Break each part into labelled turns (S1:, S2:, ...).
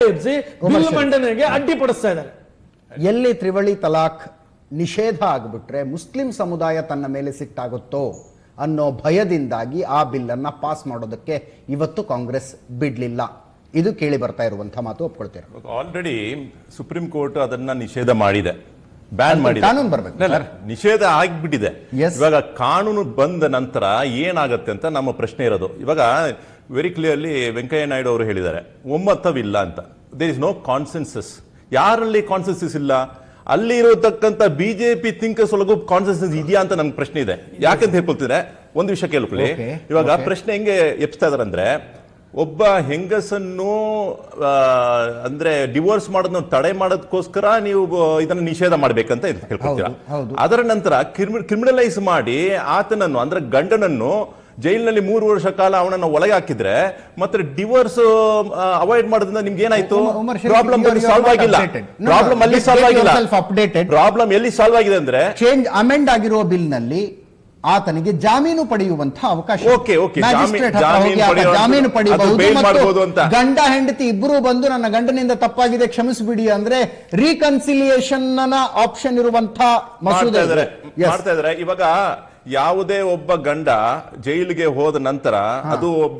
S1: ಎಬ್ಸಿ bill ಮಂಡನೆಗೆ ಅಡ್ಡಿಪಡಿಸ್ತಾ ಇದ್ದಾರೆ
S2: ಎಲ್ಲಿ ತ್ರಿವಳಿ ತಲಾಖ್ ನಿಷೇಧ ಆಗ್ಬಿಟ್ರೆ ಮುಸ್ಲಿಂ ಸಮುದಾಯ ತನ್ನ ಮೇಲೆ ಸಿಟ್ಟಾಗುತ್ತೋ ಅನ್ನೋ ಭಯದಿಂದಾಗಿ ಆ ಬಿಲ್ ಅನ್ನ ಪಾಸ್ ಮಾಡೋದಕ್ಕೆ ಇವತ್ತು ಕಾಂಗ್ರೆಸ್ ಬಿಡ್ಲಿಲ್ಲ ಇದು ಕೇಳಿ ಬರ್ತಾ ಇರುವಂತಹ ಮಾತು ಒಪ್ಕೊಳ್ತೀರಾ
S3: ಆಲ್ರೆಡಿ ಸುಪ್ರೀಂ ಕೋರ್ಟ್ ಅದನ್ನ ನಿಷೇಧ ಮಾಡಿದೆ ಬ್ಯಾನ್
S2: ಅದು
S3: ಮಾಡಿದೆ
S2: ಕಾನೂನು ಬರ್ಬೇಕು,
S3: ಇಲ್ಲ, ಇಲ್ಲ, ನಿಷೇಧ ಆಗ್ಬಿಟ್ಟಿದೆ
S2: Yes.
S3: ಇವಾಗ ಕಾನೂನು ಬಂದ ನಂತರ ಏನಾಗತ್ತೆ ಅಂತ ನಮ್ಮ ಪ್ರಶ್ನೆ ಇರೋದು ಇವಾಗ ವೆರಿ ಕ್ಲಿಯರ್ಲಿ ವೆಂಕಯ್ಯ ನಾಯ್ಡು ಅವರು ಹೇಳಿದ್ದಾರೆ ಒಮ್ಮತವಿಲ್ಲ ಅಂತ ದೇರ್ ಇಸ್ ನೋ ಕಾನ್ಸೆನ್ಸಸ್ ಯಾರಲ್ಲಿ ಕಾನ್ಸೆನ್ಸಸ್ ಇಲ್ಲ ಅಲ್ಲಿ ಇರತಕ್ಕಂತ ಬಿಜೆಪಿ ಥಿಂಕರ್ಸ್ ಒಳಗೂ ಕಾನ್ಸೆನ್ಸಸ್ ಇದೆಯಾ ಅಂತ ನಮ್ಗೆ ಪ್ರಶ್ನೆ ಇದೆ ಯಾಕಂತ ಹೇಳ್ಕೊಳ್ತಿದ್ರೆ ಒಂದು ವಿಷಯ ಕೇಳ್ಕೊಳ್ಳಿ
S2: Okay,
S3: ಇವಾಗ
S2: okay.
S3: ಪ್ರಶ್ನೆ ಹೆಂಗೆ ಎಪ್ಸ್ತಾ ಇದಾರೆ ಅಂದ್ರೆ ಒಬ್ಬ ಹೆಂಗಸನ್ನು ಆ, ಅಂದ್ರೆ ಡಿವೋರ್ಸ್ ಮಾಡೋದನ್ನ ತಡೆ ಮಾಡೋದಕ್ಕೋಸ್ಕರ ನೀವು ಇದನ್ನ ನಿಷೇಧ ಮಾಡ್ಬೇಕಂತ ಇದು ಹೇಳ್ಕೊಳ್ತೀರಾ
S2: ಹೌದು, ಹೌದು.
S3: ಅದರ ನಂತರ ಕ್ರಿಮಿನಲೈಸ್ ಮಾಡಿ ಆತನನ್ನು ಅಂದ್ರೆ ಗಂಡನನ್ನು ಜೈಲಿನಲ್ಲಿ ಮೂರು ವರ್ಷ ಕಾಲ ಅವನನ್ನ ಒಳಗೆ ಹಾಕಿದ್ರೆ ಮತ್ತೆ ಡಿವೋರ್ಸ್ ಅವಾಯ್ಡ್ ಮಾಡೋದ್ರಿಂದ ನಿಮ್ಗೆ ಏನಾಯ್ತು
S2: Umar- Umar Sharif,
S3: problem
S2: you are- you are
S3: solve
S2: not
S3: ಆಗಿಲ್ಲ
S2: updated. No, no,
S3: ಪ್ರಾಬ್ಲಮ್ ಅಲ್ಲಿ
S2: get
S3: ಸಾಲ್ವ್ ಆಗಿಲ್ಲ
S2: yourself updated.
S3: ಪ್ರಾಬ್ಲಮ್ ಎಲ್ಲಿ ಸಾಲ್ವ್ ಆಗಿದೆ ಅಂದ್ರೆ
S2: ಚೇಂಜ್ ಅಮೆಂಡ್ ಆಗಿರುವ ಬಿಲ್ ನಲ್ಲಿ ಆತನಿಗೆ ಜಾಮೀನು ಪಡೆಯುವಂತಹ ಅವಕಾಶ ಇದೆ.
S3: Okay, okay,
S2: Magistrate
S3: ಜಾಮೀನು-
S2: ಹತ್ರ ಹೋಗಿ ಆತ
S3: ಜಾಮೀನು
S2: ಜಾಮೀನು
S3: ಪಡೆಯುವಂಥದ್ದು, ಅದು
S2: ಪಡೆಯಬಹುದು
S3: bail ಮಾಡ್ಬೋದು ಅಂತ.
S2: ಮತ್ತು ಗಂಡ ಹೆಂಡತಿ ಇಬ್ಬರು ಬಂದು ನನ್ನ ಗಂಡನಿಂದ ತಪ್ಪಾಗಿದೆ ಕ್ಷಮಿಸಿಬಿಡಿ ಅಂದ್ರೆ ರೀಕನ್ಸಿಲಿಯೇಷನ್ ಆಪ್ಷನ್ ಇರುವಂತಹ ಮಸೂದೆ
S3: ಮಾಡ್ತಾ ಇದಾರೆ
S2: ಇದು. Yes.
S3: ಮಾಡ್ತಾ ಇದಾರೆ ಇವಾಗ ಯಾವುದೇ ಒಬ್ಬ ಗಂಡ ಜೈಲಿಗೆ ಹೋದ ನಂತರ ಅದು ಒಬ್ಬ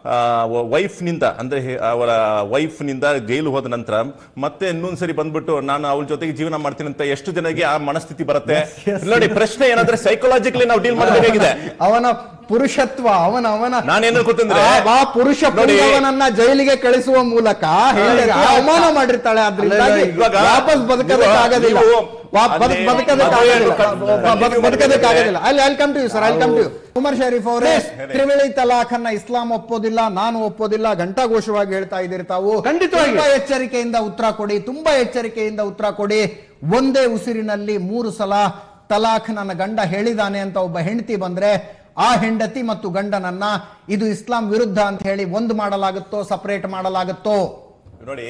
S3: ವೈಫ್ ನಿಂದ ಅಂದ್ರೆ ಹೆ- ಅವರ ವೈಫ್ ನಿಂದ ಜೈಲು ಹೋದ ನಂತರ ಮತ್ತೆ ಇನ್ನೊಂದ್ಸರಿ ಬಂದ್ಬಿಟ್ಟು ನಾನು ಅವಳ ಜೊತೆಗೆ ಜೀವನ ಮಾಡ್ತೀನಿ ಅಂತ ಎಷ್ಟು ಜನಕ್ಕೆ ಆ ಮನಸ್ಥಿತಿ ಬರುತ್ತೆ ನೋಡಿ ಪ್ರಶ್ನೆ ಏನಂದ್ರೆ ಸೈಕಲಾಜಿಕಲಿ ನಾವು ಡೀಲ್ ಮಾಡಬೇಕಾಗಿದೆ
S2: ಅವನ ಪುರುಷತ್ವ ಅವನ ಅವನ
S3: ನಾನೇನ್ ಅನ್ಕೋತಂದ್ರೆ
S2: ಆ- ಆ ಪುರುಷ
S3: ನೋಡಿ,
S2: ಪುಂಗವನನ್ನ ಜೈಲಿಗೆ ಕಳಿಸುವ ಮೂಲಕ ಹೆಂಡತಿ ಅವಮಾನ ಮಾಡಿರ್ತಾಳೆ ಆದ್ರಿಂದಾಗಿ
S3: ಇವಾಗ
S2: ವಾಪಸ್ ಬದುಕೋದಕ್ಕಾಗೋದಿಲ್ಲ
S3: ನೀವು-
S2: ವಾ- ಬದುಕ್-
S3: ಅಲ್ಲಿ
S2: ಬದುಕೋದಕ್ಕಾಗೋದಿಲ್ಲ.
S3: ಮದುವೆ
S2: ಬ- ಬದುಕ್-
S3: continue
S2: ಬದುಕೋದಕ್ಕಾಗೋದಿಲ್ಲ ಅಲ್ಲಿ I'll come to you sir I'll come to you Umar Sharif ಅವರೇ ತ್ರಿವಳಿ ತಲಾಖನ್ನ ಇಸ್ಲಾಂ ಒಪ್ಪೋದಿಲ್ಲ ನಾನು ಒಪ್ಪೋದಿಲ್ಲ ಘಂಟಾಘೋಷವಾಗಿ ಹೇಳ್ತಾ ಇದ್ದೀರಿ ತಾವು
S1: ಖಂಡಿತವಾಗಿ.
S2: ತುಂಬಾ ಎಚ್ಚರಿಕೆಯಿಂದ ಉತ್ತರ ಕೊಡಿ ತುಂಬಾ ಎಚ್ಚರಿಕೆಯಿಂದ ಉತ್ತರ ಕೊಡಿ ಒಂದೇ ಉಸಿರಿನಲ್ಲಿ ಮೂರು ಸಲ ತಲಾಖ್ ನನ್ನ ಗಂಡ ಹೇಳಿದಾನೆ ಅಂತ ಒಬ್ಬ ಹೆಂಡತಿ ಬಂದ್ರೆ ಆ ಹೆಂಡತಿ ಮತ್ತು ಗಂಡನನ್ನ ಇದು ಇಸ್ಲಾಂ ವಿರುದ್ಧ ಅಂತ ಹೇಳಿ ಒಂದು ಮಾಡಲಾಗುತ್ತೋ ಸಪರೇಟ್ ಮಾಡಲಾಗುತ್ತೋ
S3: ನೋಡಿ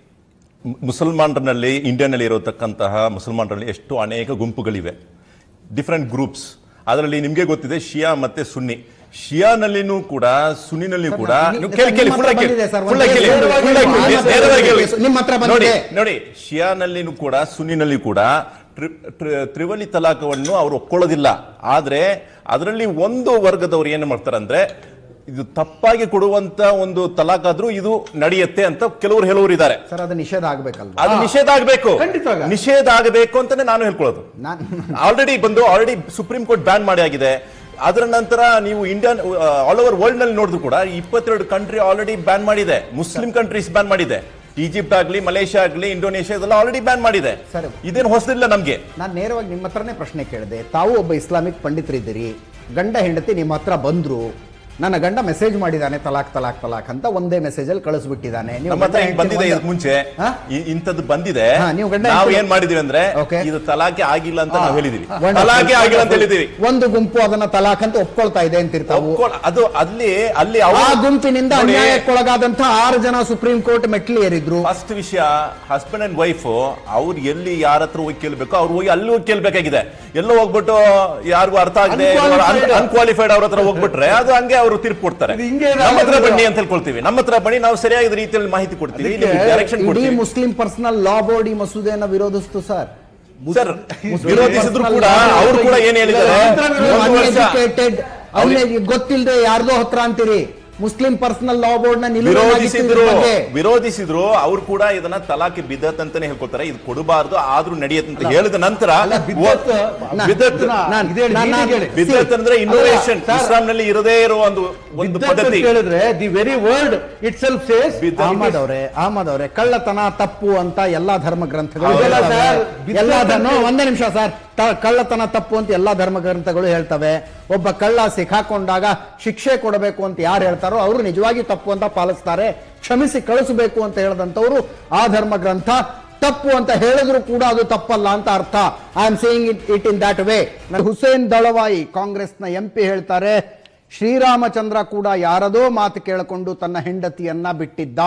S3: ಮು- ಮುಸಲ್ಮಾನರಲ್ಲಿ ಇಂಡಿಯಾನಲ್ಲಿ ಇರತಕ್ಕಂತಹ ಮುಸಲ್ಮಾನರಲ್ಲಿ ಎಷ್ಟು ಅನೇಕ ಗುಂಪುಗಳಿವೆ ಡಿಫರೆಂಟ್ ಗ್ರೂಪ್ಸ್ ಅದರಲ್ಲಿ ನಿಮ್ಗೆ ಗೊತ್ತಿದೆ ಶಿಯಾ ಮತ್ತೆ ಸುನ್ನಿ ಶಿಯಾನಲ್ಲಿನೂ ಕೂಡ ಸುನ್ನಿನಲ್ಲಿ ಕೂಡ
S2: ನಿ-
S3: ನೀವು ಕೇಳಿ ಕೇಳಿ
S2: ನಿಮ್ಮ
S3: full
S2: ಹತ್ರ
S3: ಆಗಿ ಕೇಳಿ,
S2: ಬಂದಿದೆ sir,
S3: full
S2: ಒಂದು
S3: ಆಗಿ ಕೇಳಿ,
S2: ನೇರವಾಗಿ
S3: full ಆಗಿ
S2: ನಿಮ್ಮ
S3: ಕೇಳಿ,
S2: ಹತ್ರ
S3: ನೇರವಾಗಿ
S2: ಬಂದಿದೆ.
S3: ಕೇಳಿ.
S2: ನಿಮ್ಮ ಹತ್ರ
S3: ನೋಡಿ
S2: ಬಂದಿದೆ.
S3: ನೋಡಿ ಶಿಯಾನಲ್ಲಿನೂ ಕೂಡ ಸುನ್ನಿನಲ್ಲಿ ಕೂಡ ಟ್ರಿ- ಟ್ರಿ- ತ್ರಿವಳಿ ತಲಾಖವನ್ನು ಅವರು ಒಪ್ಕೊಳ್ಳೋದಿಲ್ಲ ಆದ್ರೆ ಅದರಲ್ಲಿ ಒಂದು ವರ್ಗದವರು ಏನು ಮಾಡ್ತಾರೆ ಅಂದ್ರೆ ಇದು ತಪ್ಪಾಗಿ ಕೊಡುವಂತ ಒಂದು ತಲಾಖ್ ಆದ್ರೂ ಇದು ನಡೆಯುತ್ತೆ ಅಂತ ಕೆಲವರು ಹೇಳುವವರು ಇದ್ದಾರೆ
S2: ಸರ್ ಅದು ನಿಷೇಧ ಆಗ್ಬೇಕಲ್ವಾ
S3: ಅದು ನಿಷೇಧ ಆಗಬೇಕು
S1: ಖಂಡಿತವಾಗ.
S3: ನಿಷೇಧ ಆಗಬೇಕು ಅಂತಾನೆ ನಾನು ಹೇಳ್ಕೊಳ್ಳೋದು
S2: ನಾನ್
S3: ಆಲ್ರೆಡಿ ಬಂದು ಆಲ್ರೆಡಿ ಸುಪ್ರೀಂ ಕೋರ್ಟ್ ಬ್ಯಾನ್ ಮಾಡಿ ಆಗಿದೆ ಅದರ ನಂತರ ನೀವು ಇಂಡಿಯನ್ ಆಲ್ ಓವರ್ ವರ್ಲ್ಡ್ ನಲ್ಲಿ ನೋಡಿದ್ರು ಕೂಡ ಇಪ್ಪತ್ತೆರಡು ಕಂಟ್ರಿ ಆಲ್ರೆಡಿ ಬ್ಯಾನ್ ಮಾಡಿದೆ ಮುಸ್ಲಿಂ ಕಂಟ್ರೀಸ್ ಬ್ಯಾನ್ ಮಾಡಿದೆ ಈಜಿಪ್ಟ್ ಆಗ್ಲಿ ಮಲೇಷ್ಯಾ ಆಗ್ಲಿ ಇಂಡೋನೇಷ್ಯಾ ಇದೆಲ್ಲ ಆಲ್ರೆಡಿ ಬ್ಯಾನ್ ಮಾಡಿದೆ
S2: ಸರಿ.
S3: ಇದೇನು ಹೊಸದಿಲ್ಲ ನಮ್ಗೆ
S2: ನಾನು ನೇರವಾಗಿ ನಿಮ್ಮ ಹತ್ರನೇ ಪ್ರಶ್ನೆ ಕೇಳಿದೆ ತಾವು ಒಬ್ಬ ಇಸ್ಲಾಮಿಕ್ ಪಂಡಿತರಿದ್ದೀರಿ ಗಂಡ ಹೆಂಡತಿ ನಿಮ್ಮ ಹತ್ರ ಬಂದ್ರು ನನ್ನ ಗಂಡ ಮೆಸೇಜ್ ಮಾಡಿದಾನೆ ತಲಾಕ್ ತಲಾಕ್ ತಲಾಕ್ ಅಂತ ಒಂದೇ ಮೆಸೇಜ್ ಅಲ್ಲಿ ಕಳಿಸ್ಬಿಟ್ಟಿದ್ದಾನೆ ನೀವು
S3: ನಮ್ಮ ಹತ್ರ
S2: ಗಂಡ
S3: ಹಿಂಗ್ ಬಂದಿದೆ
S2: ಹೆಂಡ್ತಿ
S3: ಇದಕ್ಕೆ ಮುಂಚೆ
S2: ಹಾ?
S3: ಇ- ಇಂಥದ್ದು ಬಂದಿದೆ
S2: ಹಾ, ನೀವು ಗಂಡ
S3: ನಾವು
S2: ಹೆಂಡ್ತಿ-
S3: ಏನ್ ಮಾಡಿದೀವಿ ಅಂದ್ರೆ
S2: Okay.
S3: ಇದು ತಲಾಖೆ ಆಗಿಲ್ಲ ಅಂತ ನಾವು ಹೇಳಿದೀವಿ
S2: Wonderful,
S3: ತಲಾಖೆ ಆಗಿಲ್ಲ ಅಂತ
S2: wonderful.
S3: ಹೇಳಿದೀವಿ
S2: ಒಂದು ಗುಂಪು ಅದನ್ನ ತಲಾಕ್ ಅಂತ ಒಪ್ಕೊಳ್ತಾ ಇದೆ ಅಂತಿರ್ತಾವು
S3: ಒಪ್ಕೊಳ್- ಅದು ಅಲ್ಲಿ ಅಲ್ಲಿ
S2: ಆ
S3: ಅವ್ರು-
S2: ಗುಂಪಿನಿಂದ
S3: ನೋಡಿ,
S2: ಅನ್ಯಾಯಕ್ಕೊಳಗಾದಂತಹ ಆರು ಜನ ಸುಪ್ರೀಂ ಕೋರ್ಟ್ ಮೆಟ್ಲು ಏರಿದ್ರು
S3: ಫಸ್ಟ್ ವಿಷಯ ಹಸ್ಬೆಂಡ್ ಅಂಡ್ ವೈಫ್ ಅವ್ರು ಎಲ್ಲಿ ಯಾರ ಹತ್ರ ಹೋಗಿ ಕೇಳ್ಬೇಕು ಅವ್ರು ಹೋಗಿ ಅಲ್ಲಿ ಹೋಗಿ ಕೇಳ್ಬೇಕಾಗಿದೆ ಎಲ್ಲೋ ಹೋಗ್ಬಿಟ್ಟು ಯಾರಿಗೂ ಅರ್ಥ ಆಗದೆ
S1: Unqualified.
S3: ಅನ್ಕ್ವಾಲಿಫೈಡ್ ಅವ್ರ ಹತ್ರ ಹೋಗ್ಬಿಟ್ರೆ ಅದು ಹಂಗೆ ಅವರು ತೀರ್ಪು ಕೊಡ್ತಾರೆ
S1: ಇದು ಹಿಂಗೆ ಇದೆ
S3: ನಮ್ಮ ಹತ್ರ
S1: ಆಗೋದು.
S3: ಬನ್ನಿ ಅಂತ ಹೇಳ್ಕೊಳ್ತೀವಿ ನಮ್ಮ ಹತ್ರ ಬನ್ನಿ ನಾವು ಸರಿಯಾದ ರೀತಿಯಲ್ಲಿ ಮಾಹಿತಿ ಕೊಡ್ತೀವಿ
S1: ಅದಕ್ಕೆ
S3: ಡೈರೆಕ್ಷನ್
S2: ಇಡೀ
S3: ಕೊಡ್ತೀವಿ
S2: ಮುಸ್ಲಿಂ ಪರ್ಸನಲ್ ಲಾ ಬೋರ್ಡ್ ಈ ಮಸೂದೆಯನ್ನ ವಿರೋಧಿಸ್ತು ಸರ್
S3: ಸರ್ ವಿರೋಧಿಸಿದ್ರು ಕೂಡ ಅವ್ರು ಕೂಡ ಏನ್ ಹೇಳಿದ್ದಾರೆ ಒಂದು ವರ್ಷ
S2: ಅನ್ಎಜುಕೇಟೆಡ್ ಗೊತ್ತಿಲ್ಲದೆ ಯಾರ್ದೋ ಹತ್ರ ಅಂತೀರಿ ಮುಸ್ಲಿಂ ಪರ್ಸನಲ್ ಲಾ ಬೋರ್ಡ್ ನ
S3: ವಿರೋಧಿಸಿದ್ರು
S2: ನಿಲುವು
S3: ವಿರೋಧಿಸಿದ್ರು ಅವ್ರು ಕೂಡ ಇದನ್ನ ತಲಾಖೆ ಬಿದ್ದತ್ ಅಂತಾನೆ ಹೇಳ್ಕೊತಾರೆ ಇದು ಕೊಡಬಾರ್ದು ಆದ್ರೂ ನಡೆಯತ್ತೆ ಅಂತ ಹೇಳಿದ ನಂತರ
S1: ಬಿದ್ದತ್
S2: ನಾ-
S3: ಬಿದ್ದತ್
S1: ನಾನು ಇದೇ ಹೇಳಿ,
S2: ನಾನು-
S1: ನೀನೇ ಕೇಳಿ.
S3: ಬಿದ್ದತ್ ಅಂದ್ರೆ ಇನ್ನೋವೇಷನ್
S1: ಸರ್,
S3: ಇಸ್ಲಾಂನಲ್ಲಿ ಇರದೇ ಇರೋ ಒಂದು ಒಂದು
S1: ಬಿದ್ದತ್ ಅಂತ
S3: ಪದ್ಧತಿ
S1: ಕೇಳಿದ್ರೆ the very word itself says
S3: ಬಿದ್ದತ್
S2: ಅಹಮದ್ ಅವರೇ ಅಹಮದ್ ಅವರೇ ಕಳ್ಳತನ ತಪ್ಪು ಅಂತ ಎಲ್ಲಾ ಧರ್ಮ ಗ್ರಂಥಗಳು
S1: ಹೌದಲ್ಲ
S2: ಹೇಳ್ತವೆ.
S1: ಸರ್? ಬಿದ್ದತ್
S2: ಎಲ್ಲಾ ಧರ್ಮ
S1: ಅಂತ-
S2: ಒಂದೇ ನಿಮಿಷ ಸರ್ ತ- ಕಳ್ಳತನ ತಪ್ಪು ಅಂತ ಎಲ್ಲಾ ಧರ್ಮ ಗ್ರಂಥಗಳು ಹೇಳ್ತವೆ ಒಬ್ಬ ಕಳ್ಳ ಸಿಕ್ಕಾಕೊಂಡಾಗ ಶಿಕ್ಷೆ ಕೊಡಬೇಕು ಅಂತ ಯಾರು ಹೇಳ್ತಾರೋ ಅವರು ನಿಜವಾಗಿ ತಪ್ಪು ಅಂತ ಪಾಲಿಸ್ತಾರೆ ಕ್ಷಮಿಸಿ ಕಳಿಸಬೇಕು ಅಂತ ಹೇಳದಂತವ್ರು ಆ ಧರ್ಮ ಗ್ರಂಥ ತಪ್ಪು ಅಂತ ಹೇಳಿದ್ರು ಕೂಡ ಅದು ತಪ್ಪಲ್ಲ ಅಂತ ಅರ್ಥ I am saying it it in that way Hussain Dalavai ಕಾಂಗ್ರೆಸ್ನ ಎಂಪಿ ಹೇಳ್ತಾರೆ ಶ್ರೀರಾಮಚಂದ್ರ ಕೂಡ ಯಾರದೋ ಮಾತು ಕೇಳಿಕೊಂಡು ತನ್ನ ಹೆಂಡತಿಯನ್ನ ಬಿಟ್ಟಿದ್ದ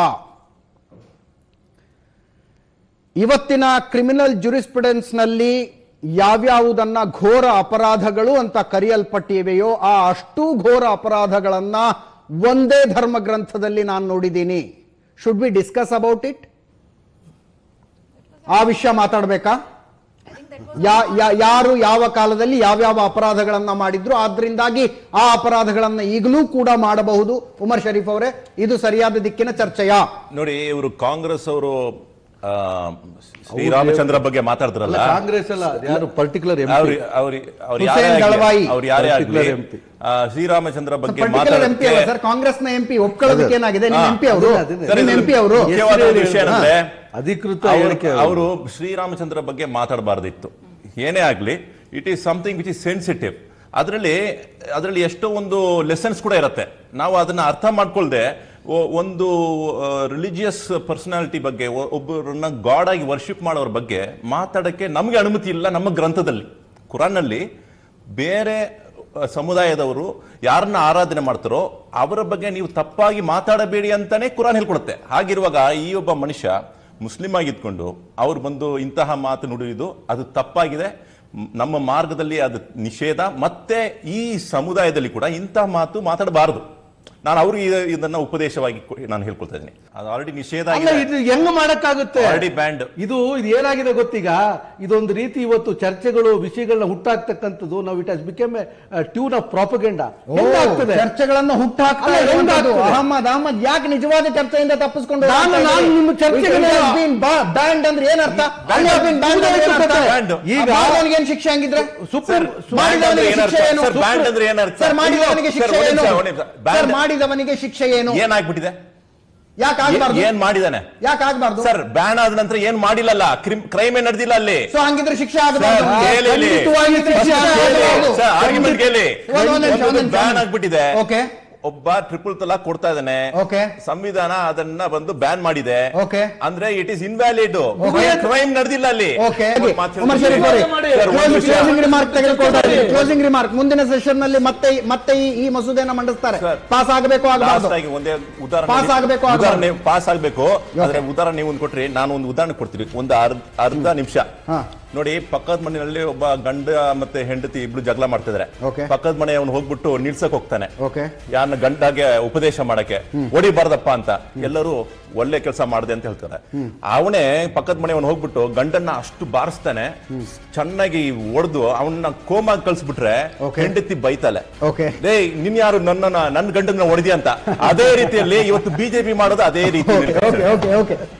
S2: ಇವತ್ತಿನ ಕ್ರಿಮಿನಲ್ ಜುರಿಸ್ಪ್ರುಡೆನ್ಸ್ ನಲ್ಲಿ ಯಾವ್ಯಾವುದನ್ನ ಘೋರ ಅಪರಾಧಗಳು ಅಂತ ಕರೆಯಲ್ಪಟ್ಟಿವೆಯೋ ಆ ಅಷ್ಟೂ ಘೋರ ಅಪರಾಧಗಳನ್ನ ಒಂದೇ ಧರ್ಮ ಗ್ರಂಥದಲ್ಲಿ ನಾನು ನೋಡಿದ್ದೀನಿ should be discuss about it ಆ ವಿಷಯ ಮಾತಾಡ್ಬೇಕಾ ಯಾ- ಯಾ- ಯಾರು ಯಾವ ಕಾಲದಲ್ಲಿ ಯಾವ್ಯಾವ ಅಪರಾಧಗಳನ್ನ ಮಾಡಿದ್ರು ಆದ್ರಿಂದಾಗಿ ಆ ಅಪರಾಧಗಳನ್ನ ಈಗಲೂ ಕೂಡ ಮಾಡಬಹುದು ಉಮರ್ ಶರೀಫ್ ಅವರೇ ಇದು ಸರಿಯಾದ ದಿಕ್ಕಿನ ಚರ್ಚೆಯಾ
S3: ನೋಡಿ ಇವರು ಕಾಂಗ್ರೆಸ್ ಅವರು ಆ, ಶ್ರೀರಾಮಚಂದ್ರ ಬಗ್ಗೆ ಮಾತಾಡ್ತಾರಲ್ಲ
S1: ಕಾಂಗ್ರೆಸ್ ಅಲ್ಲ ಯಾರು ಪರ್ಟಿಕ್ಯುಲರ್
S3: ಅವ್ರು ಅವ್ರು ಅವ್ರು
S2: ಹುಸೇನ್
S3: ಯಾರೇ ಆಗ್ಲಿ,
S2: ದಳವಾಯಿ.
S3: ಅವ್ರು ಯಾರೇ ಆಗ್ಲಿ
S1: Particular MP.
S3: ಆ, ಶ್ರೀರಾಮಚಂದ್ರ ಬಗ್ಗೆ
S2: ಪರ್ಟಿಕ್ಯುಲರ್ ಎಂಪಿ ಅಲ್ಲ
S3: ಮಾತಾಡೋದಕ್ಕೆ
S2: ಸರ್ ಕಾಂಗ್ರೆಸ್ನ ಎಂಪಿ ಒಪ್ಕೊಳ್ಳೋದಕ್ಕೆ ಏನಾಗಿದೆ ನಿಮ್ಮ
S3: ಹಾ,
S2: ಎಂಪಿ ಅವರು
S1: ಅದೇ, ಅದೇ.
S3: ಸರ್,
S2: ನಿಮ್ಮ
S3: ಇದು
S2: ಎಂಪಿ ಅವರು
S3: ಮುಖ್ಯವಾದ
S1: ಹೆಸರು
S3: ವಿಷಯ
S1: ಹೇಳಿ,
S3: ಏನಂದ್ರೆ
S1: ಅಧಿಕೃತ
S3: ಅವ್ರು-
S1: ಹೇಳಿಕೆ ಅದು.
S3: ಅವರು ಶ್ರೀರಾಮಚಂದ್ರ ಬಗ್ಗೆ ಮಾತಾಡಬಾರ್ದಿತ್ತು ಏನೇ ಆಗ್ಲಿ it is something which is sensitive ಅದರಲ್ಲಿ ಅದರಲ್ಲಿ ಎಷ್ಟೋ ಒಂದು ಲೆಸನ್ಸ್ ಕೂಡ ಇರುತ್ತೆ ನಾವು ಅದನ್ನ ಅರ್ಥ ಮಾಡ್ಕೊಳ್ದೆ ಒ- ಒಂದು ರಿಲಿಜಿಯಸ್ ಪರ್ಸನಾಲಿಟಿ ಬಗ್ಗೆ ಒ- ಒಬ್ಬರನ್ನ ಗಾಡ್ ಆಗಿ ವರ್ಷಿಪ್ ಮಾಡೋರ ಬಗ್ಗೆ ಮಾತಾಡಕ್ಕೆ ನಮಗೆ ಅನುಮತಿ ಇಲ್ಲ ನಮ್ಮ ಗ್ರಂಥದಲ್ಲಿ ಕುರಾನ್ನಲ್ಲಿ ಬೇರೆ ಅ, ಸಮುದಾಯದವರು ಯಾರನ್ನ ಆರಾಧನೆ ಮಾಡ್ತಾರೋ ಅವರ ಬಗ್ಗೆ ನೀವು ತಪ್ಪಾಗಿ ಮಾತಾಡಬೇಡಿ ಅಂತಾನೆ ಕುರಾನ್ ಹೇಳ್ಕೊಡುತ್ತೆ ಹಾಗಿರುವಾಗ ಈ ಒಬ್ಬ ಮನುಷ್ಯ ಮುಸ್ಲಿಂ ಆಗಿದ್ಕೊಂಡು ಅವ್ರು ಬಂದು ಇಂತಹ ಮಾತು ನುಡಿಯುವುದು ಅದು ತಪ್ಪಾಗಿದೆ ಮ್- ನಮ್ಮ ಮಾರ್ಗದಲ್ಲಿ ಅದು ನಿಷೇಧ ಮತ್ತೆ ಈ ಸಮುದಾಯದಲ್ಲಿ ಕೂಡ ಇಂತಹ ಮಾತು ಮಾತಾಡಬಾರದು ನಾನು ಅವ್ರಿಗೆ ಇದ- ಇದನ್ನ ಉಪದೇಶವಾಗಿ ಕೊ- ನಾನು ಹೇಳ್ಕೊಳ್ತಾ ಇದ್ದೀನಿ ಅದು ಆಲ್ರೆಡಿ ನಿಷೇಧ
S1: ಅಲ್ಲ
S3: ಆಗಿದೆ
S1: ಇದು ಹೆಂಗ್ ಮಾಡಕ್ಕಾಗುತ್ತೆ
S3: ಆಲ್ರೆಡಿ ಬ್ಯಾಂಡ್
S1: ಇದು ಇದು ಏನಾಗಿದೆ ಗೊತ್ತೀಗ ಇದೊಂದು ರೀತಿ ಇವತ್ತು ಚರ್ಚೆಗಳು ವಿಷಯಗಳನ್ನ ಹುಟ್ಟಾಕ್ತಕ್ಕಂಥದ್ದು ನಾವು it has become tune of propaganda ಹೆಂಗಾಗ್ತದೆ
S2: ಚರ್ಚೆಗಳನ್ನ ಹುಟ್ಟಾಕ್ತಾ
S1: ಅಲ್ಲ,
S2: ಇರುವಂತದ್ದು.
S1: ಹೆಂಗಾಗ್ತದೆ?
S2: ಅಹಮದ್ ಅಹಮದ್ ಯಾಕೆ ನಿಜವಾದ ಚರ್ಚೆಯಿಂದ ತಪ್ಪಿಸ್ಕೊಂಡು
S1: ನಾನು-
S2: ಹೋಗ್ತಾ
S1: ನಾನು
S2: ಇದ್ದೀರಿ?
S1: ನಿಮ್ಮ ಚರ್ಚೆಗೆ-
S2: ಬ್ಯಾಂಡ್ ಅಂದ್ರೆ ಏನರ್ಥ
S3: Banned.
S2: ಬ್ಯಾಂಡ್ ಅಂದ್ರೆ ಏನರ್ಥ?
S3: Banned.
S2: ಈಗ ಮಾಡಿದವನಿಗೆ ಏನ್ ಶಿಕ್ಷೆ ಹಂಗಿದ್ರೆ
S1: ಸುಪ್ರೀಂ
S2: ಮಾಡಿದವನಿಗೆ
S3: ಏನರ್ಥ?
S2: ಶಿಕ್ಷೆ ಏನು
S3: ಸರ್, banned ಅಂದ್ರೆ ಏನರ್ಥ?
S2: ಸರ್ ಮಾಡಿದವನಿಗೆ
S3: ಸರ್,
S2: ಶಿಕ್ಷೆ
S3: ಒಂದ್
S2: ಏನು
S3: ನಿಮಿಷ, ಒಂದ್ ನಿಮಿಷ. Banned.
S2: ಸರ್ ಮಾಡಿದವನಿಗೆ ಶಿಕ್ಷೆ ಏನು
S3: ಏನಾಗ್ಬಿಟ್ಟಿದೆ
S2: ಯಾಕೆ ಆಗ್ಬಾರ್ದು
S3: ಏನ್ ಮಾಡಿದಾನೆ
S2: ಯಾಕೆ ಆಗ್ಬಾರ್ದು
S3: ಸರ್ ಬ್ಯಾನ್ ಆದ ನಂತರ ಏನ್ ಮಾಡಿಲ್ಲಲ್ಲ ಕ್ರೈಮ್ ಏನ್ ನಡೆದಿಲ್ಲ ಅಲ್ಲಿ
S2: ಸೊ ಹಂಗಿದ್ರೆ ಶಿಕ್ಷೆ ಆಗಬಾರ್ದು
S3: ಸರ್, ಕೇಳಿ ಇಲ್ಲಿ.
S2: ಖಂಡಿತವಾಗಿ ಶಿಕ್ಷೆ ಆಗಬಾರ್ದು.
S3: ಸರ್, argument ಕೇಳಿ
S2: ಒಂದ್- ಒಂದ್ ನಿಮಿಷ, ಒಂದ್ ನಿಮಿಷ.
S3: ಬ್ಯಾನ್ ಆಗ್ಬಿಟ್ಟಿದೆ
S2: ಓಕೆ
S3: ಒಬ್ಬ ಟ್ರಿಪಲ್ ತಲಾಕ್ ಕೊಡ್ತಾ ಇದ್ದಾನೆ
S2: ಓಕೆ.
S3: ಸಂವಿಧಾನ ಅದನ್ನ ಬಂದು ಬ್ಯಾನ್ ಮಾಡಿದೆ
S2: ಓಕೆ.
S3: ಅಂದ್ರೆ it is invalid
S2: okay.
S3: Crime ನಡೆದಿಲ್ಲ ಅಲ್ಲಿ
S2: ಓಕೆ
S3: ಒಂದ್ ಮಾತು
S2: ಉಮರ್ ಶರೀಫ್
S3: ಹೇಳ್ತೀನಿ.
S2: ಅವರೇ
S3: ಸರ್, ಒಂದ್ ನಿಮಿಷ.
S2: ಕ್ಲೋಸಿಂಗ್ ರಿಮಾರ್ಕ್ ತೆಗೆದುಕೊಳ್ತಾ ಕ್ಲೋಸಿಂಗ್ ರಿಮಾರ್ಕ್ ಮುಂದಿನ ಸೆಷನ್ ನಲ್ಲಿ ಮತ್ತೆ ಮತ್ತೆ ಈ- ಈ ಮಸೂದೆನ ಮಂಡಿಸ್ತಾರೆ
S3: ಸರ್.
S2: ಪಾಸ್ ಆಗಬೇಕು ಆಗಬಾರ್ದು
S3: ಲಾಸ್ಟ್ ಆಗಿ ಒಂದೇ ಉದಾಹರಣೆ
S2: ಪಾಸ್ ಆಗ್ಬೇಕು, ಆಗ್ಬಾರ್ದು.
S3: ಉದಾಹರಣೆ ಪಾಸ್ ಆಗ್ಬೇಕು ಆದ್ರೆ ಉದಾಹರಣೆ ನೀವು ಒಂದು ಕೊಟ್ರಿ ನಾನು ಒಂದು ಉದಾಹರಣೆ ಕೊಡ್ತೀನಿ ಒಂದು ಅರ್ಧ ಅರ್ಧ ನಿಮಿಷ
S2: ಹಾ.
S3: ನೋಡಿ ಪಕ್ಕದ ಮನೆಯಲ್ಲಿ ಒಬ್ಬ ಗಂಡ ಮತ್ತೆ ಹೆಂಡತಿ ಇಬ್ರು ಜಗಳ ಮಾಡ್ತಿದ್ದಾರೆ
S2: Okay.
S3: ಪಕ್ಕದ ಮನೆ ಅವನು ಹೋಗ್ಬಿಟ್ಟು ನಿಲ್ಸಕ್ ಹೋಗ್ತಾನೆ
S2: ಓಕೆ
S3: ಯಾರನ್ನ ಗಂಡಗೆ ಉಪದೇಶ ಮಾಡಕ್ಕೆ ಹೊಡಿಬಾರ್ದಪ್ಪ ಅಂತ ಎಲ್ಲರೂ ಒಳ್ಳೆ ಕೆಲಸ ಮಾಡಿದೆ ಅಂತ ಹೇಳ್ತಾರೆ ಅವನೇ ಪಕ್ಕದ ಮನೆಯವನು ಹೋಗ್ಬಿಟ್ಟು ಗಂಡನ್ನ ಅಷ್ಟು ಬಾರಿಸ್ತಾನೆ ಚೆನ್ನಾಗಿ ಹೊಡೆದು ಅವನ್ನ ಕೋಮಾಗಿ ಕಳ್ಸ್ಬಿಟ್ರೆ
S2: Okay.
S3: ಹೆಂಡತಿ ಬೈತಾಳೆ
S2: Okay.
S3: ಲೇ ನಿನ್ ಯಾರು ನನ್ನ ನನ್ನ ಗಂಡನ ಹೊಡೆದಿ ಅಂತ ಅದೇ ರೀತಿಯಲ್ಲಿ ಇವತ್ತು ಬಿಜೆಪಿ ಮಾಡೋದು ಅದೇ ರೀತಿ
S2: ಓಕೆ ಓಕೆ ಓಕೆ